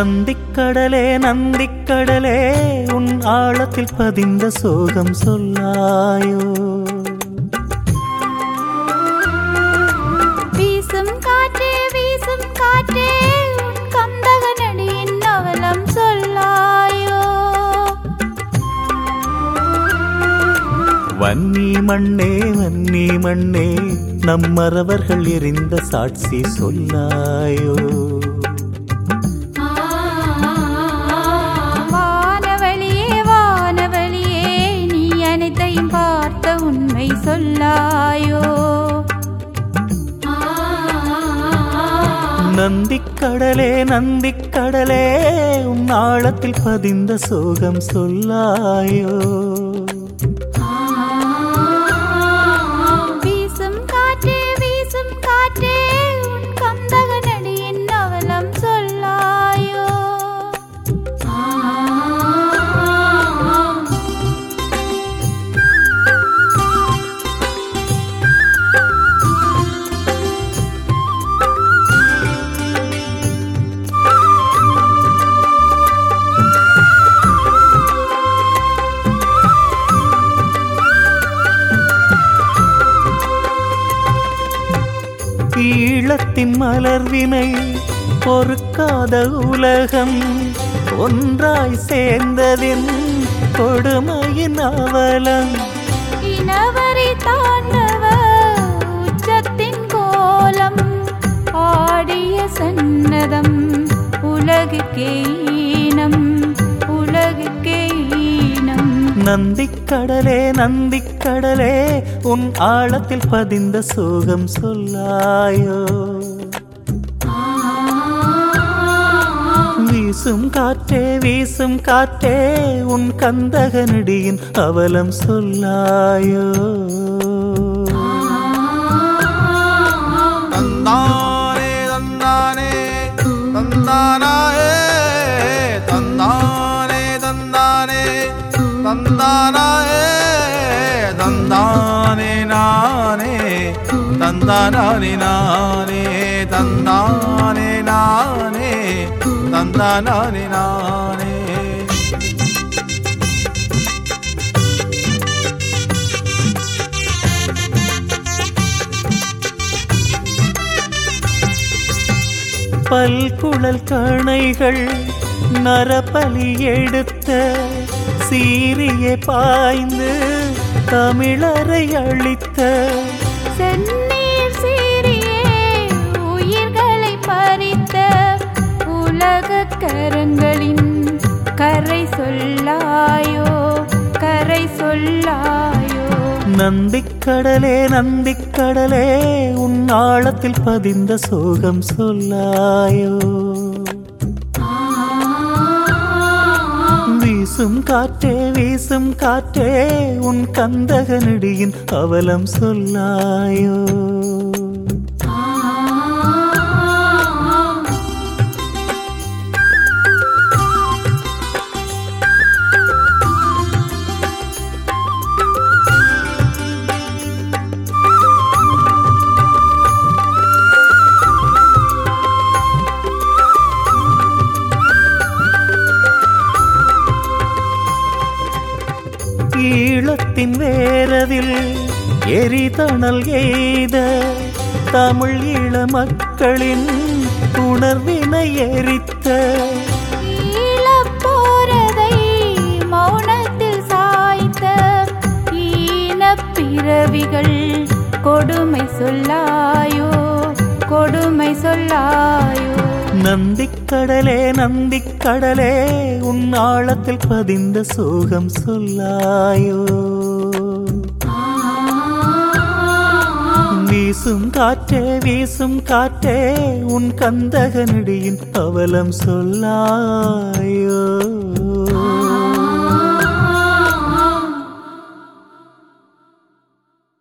நந்திக்கடலே நந்திக்கடலே உன் ஆழத்தில் பதிந்த சோகம் சொல்லாயோ வீசும் காற்றே வீசும் காற்றே உன் கந்தகனடியின் அவலம் சொல்லாயோ வன்னி மண்ணே வன்னி மண்ணே நம்மறவர்கள் எரிந்த சாட்சி சொல்லாயோ வானவழியே வானவழியே நீ அனைத்தையும் பார்த்த உண்மை சொல்லாயோ நந்திக்கடலே நந்திக்கடலே உன் ஆழத்தில் பதிந்த சோகம் சொல்லாயோ வீசும் காற்றே வீசும் காற்றே உன் கந்தகனடியின் அவலம் சொல்லாயோ ஈழத்தின் மலர்வினை பொறுக்காத உலகம் ஒன்றாய் சேர்ந்ததின் கொடுமையின் அவலம் இனவரி தாண்டவ உச்சத்தின் கோலம் ஆடிய சன்னதம் உலகுக்கே ஈனம் உலகுக்கே ஈனம் நந்திக்கடலே நந்திக்கடலே உன் ஆழத்தில் பதிந்த சோகம் சொல்லாயோ வீசும் காற்றே வீசும் காற்றே உன் கந்தகனடியின் அவலம் சொல்லாயோ தந்தானே தந்தானே தந்தானாயே தந்தானே தந்தானே தந்தானாயே தந்தானே நானே தந்தானே நானே தந்தானே நானே தந்தானே நானே பல்குழல் கணைகள் நரபலி எடுத்த சீரிய பாய்ந்து தமிழரை அழித்த செந்நீர் சீரியே உயிர்களை பறித்த உலகக் கரங்களின் கரை சொல்லாயோ கரை சொல்லாயோ நந்திக்கடலே நந்திக்கடலே உன் ஆழத்தில் பதிந்த சோகம் சொல்லாயோ வீசும் காற்றே வீசும் காற்றே உன் கந்தகனடியின் அவலம் சொல்லாயோ ஈழத்தின் வேரதில் எரிதணல் எய்த தமிழ் ஈழ மக்களின் உணர்வினை எரித்த ஈழப் போரதை மௌனத்தில் சாய்த்த ஈனப் பிறவிகள் கொடுமை சொல்லாயோ கொடுமை சொல்லாயோ நந்திக்கடலே நந்திக்கடலே உன் ஆழத்தில் பதிந்த சோகம் சொல்லாயோ வீசும் காற்றே வீசும் காற்றே உன் கந்தகனடியின் அவலம் சொல்லாயோ